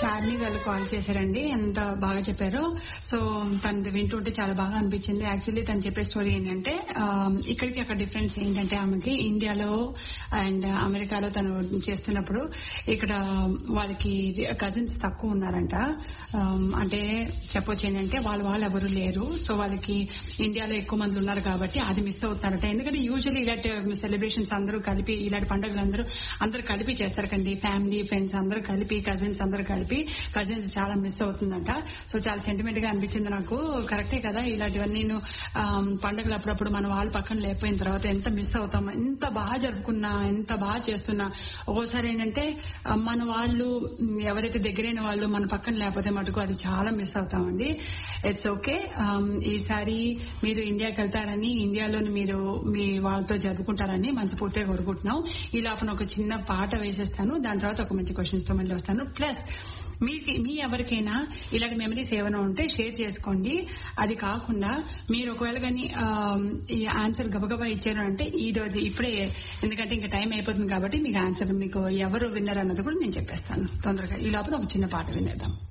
షార్ని గారు కాల్ చేశారండి ఎంత బాగా చెప్పారో సో తనది వింటుంటే చాలా బాగా అనిపించింది యాక్చువల్లీ తను చెప్పే స్టోరీ ఏంటంటే ఆ, ఇక్కడికి అక్కడ డిఫరెన్స్ ఏంటంటే ఆమెకి ఇండియాలో అండ్ అమెరికాలో తను చేస్తున్నప్పుడు ఇక్కడ వాళ్ళకి కజిన్స్ తక్కువ ఉన్నారంట ఆ, అంటే చెప్పొచ్చు ఏంటంటే వాళ్ళు వాళ్ళు ఎవరు లేరు సో వాళ్ళకి ఇండియాలో ఎక్కువ మంది ఉన్నారు కాబట్టి అది మిస్ అవుతున్నారట ఎందుకంటే యూజువల్లీ ఇలాంటి సెలబ్రేషన్స్ అందరూ కలిపి ఇలాంటి పండుగలు అందరూ అందరూ కలిపి చేస్తారు కండి ఫ్యామిలీ ఫ్రెండ్స్ అందరూ కలిపి కజిన్స్ అందరూ కలిపి కజిన్స్ చాలా మిస్ అవుతుందంట సో చాలా సెంటిమెంట్ గా అనిపించింది నాకు కరెక్టే కదా ఇలాంటివన్నీ నేను పండుగలు అప్పుడప్పుడు మన వాళ్ళు పక్కన లేకపోయిన తర్వాత ఎంత మిస్ అవుతాం ఎంత బాగా జరుపుకున్నా ఎంత బాగా చేస్తున్నా ఒక్కోసారి ఏంటంటే ఆ, మన వాళ్ళు ఉమ్, ఎవరైతే దగ్గరైన వాళ్ళు మన పక్కన లేకపోతే మటుకు అది చాలా మిస్ అవుతామండి ఇట్స్ ఓకే ఈసారి మీరు ఇండియాకి వెళ్తారని ఇండియాలోని మీరు మీ వాళ్ళతో జరుపుకుంటారని మనస్ఫూర్తిగా కోరుకుంటున్నాం ఈ లోపల ఒక చిన్న పాట వేసేస్తాను దాని తర్వాత ఒక మంచి క్వశ్చన్స్ తో మళ్ళీ వస్తాను ప్లస్ మీకు మీ ఎవరికైనా ఇలాంటి మెమరీస్ ఏమైనా ఉంటే షేర్ చేసుకోండి అది కాకుండా మీరు ఒకవేళ కానీ ఆ, ఈ ఆన్సర్ గబగబా ఇచ్చారు అంటే ఈ రోజు ఇప్పుడే ఎందుకంటే ఇంకా టైం అయిపోతుంది కాబట్టి మీకు ఆన్సర్ మీకు ఎవరు విన్నర్ అన్నది కూడా నేను చెప్పేస్తాను తొందరగా ఈ లోపల ఒక చిన్న పాట వినేద్దాం